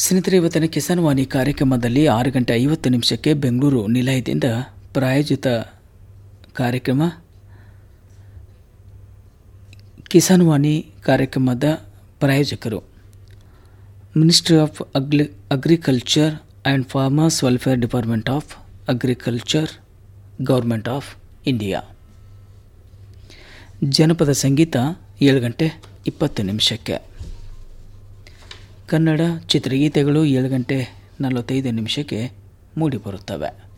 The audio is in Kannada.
ಸ್ನೇಹಿತರೆ ಇವತ್ತಿನ ಕಿಸಾನ್ ವಾಣಿ ಕಾರ್ಯಕ್ರಮದಲ್ಲಿ ಆರು ಗಂಟೆ ಐವತ್ತು ನಿಮಿಷಕ್ಕೆ ಬೆಂಗಳೂರು ನಿಲಯದಿಂದ ಪ್ರಾಯೋಜಿತ ಕಾರ್ಯಕ್ರಮ ಕಿಸಾನ್ ವಾಣಿ ಕಾರ್ಯಕ್ರಮದ ಪ್ರಾಯೋಜಕರು ಮಿನಿಸ್ಟ್ರಿ ಆಫ್ ಅಗ್ಲಿ agriculture and farmers welfare department of agriculture government of India ಜನಪದ ಸಂಗೀತ ಏಳು ಗಂಟೆ ಇಪ್ಪತ್ತು ನಿಮಿಷಕ್ಕೆ ಕನ್ನಡ ಚಿತ್ರಗೀತೆಗಳು ಏಳು ಗಂಟೆ ನಲವತ್ತೈದು ನಿಮಿಷಕ್ಕೆ ಮೂಡಿಬರುತ್ತವೆ